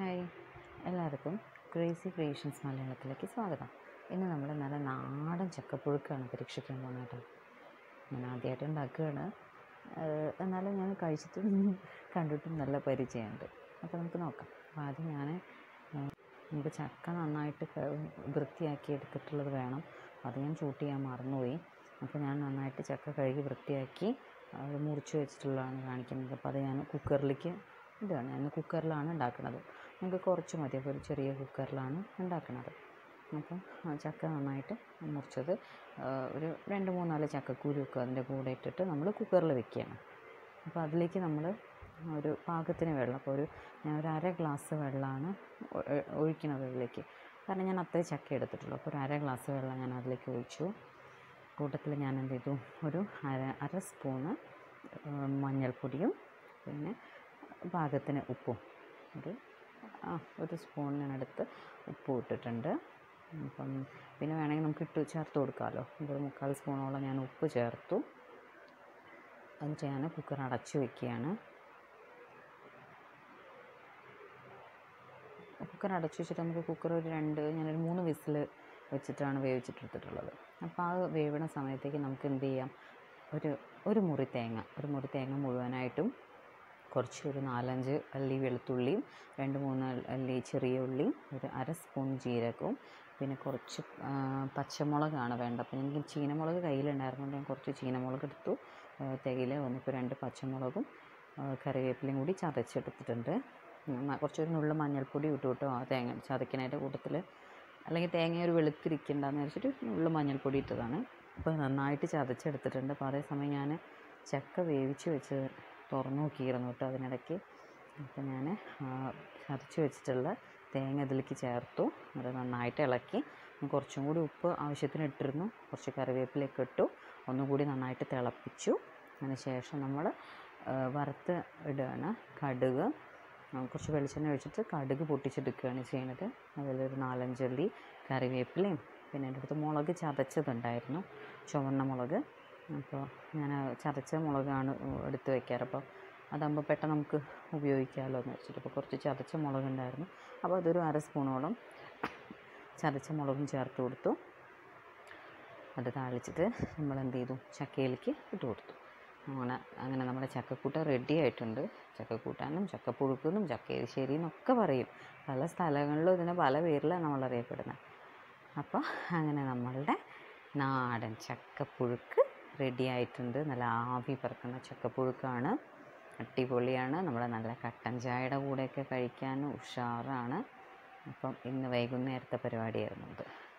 hi എല്ലാവർക്കും crazy creations മലയാളത്തിലേക്ക് സ്വാഗതം ഇന്ന് നമ്മൾ നല്ല നാടൻ ചക്കപ്പുഴുക്കാണ് പരീക്ഷിക്കാൻ പോകുന്നത് കേട്ടോ ഞാൻ ആദ്യമായിട്ട് ഉണ്ടാക്കുകയാണ് ഏഹ് എന്നാലും ഞാൻ കഴിച്ചിട്ടും കണ്ടിട്ടും നല്ല പരിചയമുണ്ട് അപ്പോൾ നമുക്ക് നോക്കാം അപ്പോൾ ആദ്യം ഞാൻ ഏഹ് നമുക്ക് ചക്ക നന്നായിട്ട് ക- വൃത്തിയാക്കി എടുത്തിട്ടുള്ളത് വേണം അത് ഞാൻ ഷൂട്ട് ചെയ്യാൻ മറന്നുപോയി അപ്പോൾ ഞാൻ നന്നായിട്ട് ചക്ക കഴുകി വൃത്തിയാക്കി അത് മുറിച്ച് വെച്ചിട്ടുള്ളതാണ് കാണിക്കുന്നത് അപ്പോൾ അത് ഞാൻ കുക്കറിലേക്ക് ഇടുകയാണ് ഞാൻ കുക്കറിലാണ് ഉണ്ടാക്കുന്നത് നമുക്ക് കുറച്ച് മതി അപ്പോൾ ഒരു ചെറിയ കുക്കറിലാണ് ഉണ്ടാക്കുന്നത് അപ്പം ആ ചക്ക നന്നായിട്ട് മുറിച്ചത് ആ, ഒരു രണ്ട് മൂന്നാല് ചക്കക്കുരുവൊക്കെ അതിൻ്റെ കൂടെ ഇട്ടിട്ട് നമ്മൾ കുക്കറിൽ വെക്കുകയാണ് അപ്പോൾ അതിലേക്ക് നമ്മൾ ഒരു പാകത്തിന് വെള്ളം അപ്പോൾ ഒരു ഞാൻ ഒരു അര ഗ്ലാസ് വെള്ളമാണ് ഒ- ഒ- ഒഴിക്കുന്നത് അതിലേക്ക് കാരണം ഞാൻ അത്രയും ചക്ക എടുത്തിട്ടുള്ളൂ അപ്പോൾ ഒരു അര ഗ്ലാസ് വെള്ളം ഞാൻ അതിലേക്ക് ഒഴിച്ചു കൂട്ടത്തിൽ ഞാൻ എന്ത് ചെയ്തു ഒരു അര അര സ്പൂണ് ആ, മഞ്ഞൾപ്പൊടിയും പിന്നെ പാകത്തിന് ഉപ്പും ഒരു ആ ഒരു സ്പൂണിനടുത്ത് ഉപ്പും ഇട്ടിട്ടുണ്ട് അപ്പം പിന്നെ വേണമെങ്കിൽ നമുക്ക് ഇട്ട് ചേർത്ത് കൊടുക്കാമല്ലോ ഒരു മുക്കാൽ സ്പൂണോളം ഞാൻ ഉപ്പ് ചേർത്തു എന്നിട്ട് ഞാൻ കുക്കർ അടച്ചു വെക്കുകയാണ് കുക്കർ അടച്ചു വെച്ചിട്ട് നമുക്ക് കുക്കർ ഒരു രണ്ട് ഞാനൊരു മൂന്ന് വിസിൽ വെച്ചിട്ടാണ് വേവിച്ചിട്ടെടുത്തിട്ടുള്ളത് അപ്പോൾ ആ വേവണ സമയത്തേക്ക് നമുക്ക് എന്ത് ചെയ്യാം ഒരു ഒരു മുറി തേങ്ങ ഒരു മുറി തേങ്ങ മുഴുവനായിട്ടും കുറച്ച് ഒരു നാലഞ്ച് അല്ലി വെളുത്തുള്ളിയും രണ്ട് മൂന്ന് അല്ലി ചെറിയ ഉള്ളിയും ഒരു അര സ്പൂൺ ജീരകവും പിന്നെ കുറച്ച് ആ, പച്ചമുളകാണ് വേണ്ടത് അപ്പം എനിക്ക് ചീനമുളക് കയ്യിലുണ്ടായിരുന്നുകൊണ്ട് ഞാൻ കുറച്ച് ചീനമുളക് എടുത്തു ആ, തേയില വന്നിപ്പോൾ രണ്ട് പച്ചമുളകും ആ, കറിവേപ്പിലയും കൂടി ചതച്ചെടുത്തിട്ടുണ്ട് ഉം, കുറച്ചൊരു നുള്ളു മഞ്ഞൾപ്പൊടി ഇട്ടു കേട്ടോ ആ തേങ്ങ ചതയ്ക്കണതിൻ്റെ കൂട്ടത്തിൽ അല്ലെങ്കിൽ തേങ്ങ ഒരു വെളുത്തിരിക്കണ്ടെന്ന് വെച്ചിട്ട് നുള്ളു മഞ്ഞൾപ്പൊടി ഇട്ടതാണ് അപ്പോൾ നന്നായിട്ട് ചതച്ചെടുത്തിട്ടുണ്ട് അപ്പോൾ അതേസമയം ഞാൻ ചക്ക വേവിച്ച് വെച്ച് തുറന്നു നോക്കിയിരുന്നു കേട്ടോ അതിനിടയ്ക്ക് അപ്പോൾ ഞാൻ ചതച്ച് വെച്ചിട്ടുള്ള തേങ്ങ ഇതിലേക്ക് ചേർത്തു അത് നന്നായിട്ട് ഇളക്കി ഞാൻ കുറച്ചും കൂടി ഉപ്പ് ആവശ്യത്തിന് ഇട്ടിരുന്നു കുറച്ച് കറിവേപ്പിലയൊക്കെ ഇട്ടു ഒന്നും കൂടി നന്നായിട്ട് തിളപ്പിച്ചു അതിന് ശേഷം നമ്മൾ വറുത്ത് ഇടുകയാണ് കടുക് ആ, കുറച്ച് വെളിച്ചെണ്ണ ഒഴിച്ചിട്ട് കടുക് പൊട്ടിച്ചെടുക്കുകയാണ് ചെയ്യുന്നത് അതിലൊരു നാലഞ്ചള്ളി കറിവേപ്പിലയും പിന്നെ എൻ്റെ അടുത്ത് മുളക് ചതച്ചതുണ്ടായിരുന്നു ചുവന്ന മുളക് അപ്പോൾ ഞാൻ ആ ചതച്ച മുളകാണ് എടുത്ത് വെക്കാറ് അപ്പോൾ അതാകുമ്പോൾ പെട്ടെന്ന് നമുക്ക് ഉപയോഗിക്കാമല്ലോ എന്ന് വെച്ചിട്ട് അപ്പോൾ കുറച്ച് ചതച്ച മുളകുണ്ടായിരുന്നു അപ്പോൾ അതൊരു അര സ്പൂണോളം ചതച്ച മുളകും ചേർത്ത് കൊടുത്തു അത് താളിച്ചിട്ട് നമ്മൾ എന്ത് ചെയ്തു ചക്കയിലേക്ക് ഇട്ട് കൊടുത്തു അങ്ങനെ അങ്ങനെ നമ്മുടെ ചക്കക്കൂട്ട റെഡി ആയിട്ടുണ്ട് ചക്കക്കൂട്ടാനും ചക്കപ്പുഴുക്കെന്നും ചക്കയെരിശ്ശേരി എന്നൊക്കെ പറയും പല സ്ഥലങ്ങളിലും ഇതിനെ പല പേരിലാണ് നമ്മൾ അറിയപ്പെടുന്നത് അപ്പോൾ അങ്ങനെ നമ്മളുടെ നാടൻ ചക്കപ്പുഴുക്ക് റെഡി ആയിട്ടുണ്ട് നല്ല ആവി പറക്കുന്ന ചക്കപ്പുഴുക്കാണ് അടിപൊളിയാണ് നമ്മുടെ നല്ല കട്ടൻ ചായയുടെ കൂടെയൊക്കെ കഴിക്കാൻ ഉഷാറാണ് അപ്പം ഇന്ന് വൈകുന്നേരത്തെ പരിപാടിയായിരുന്നു ഇത്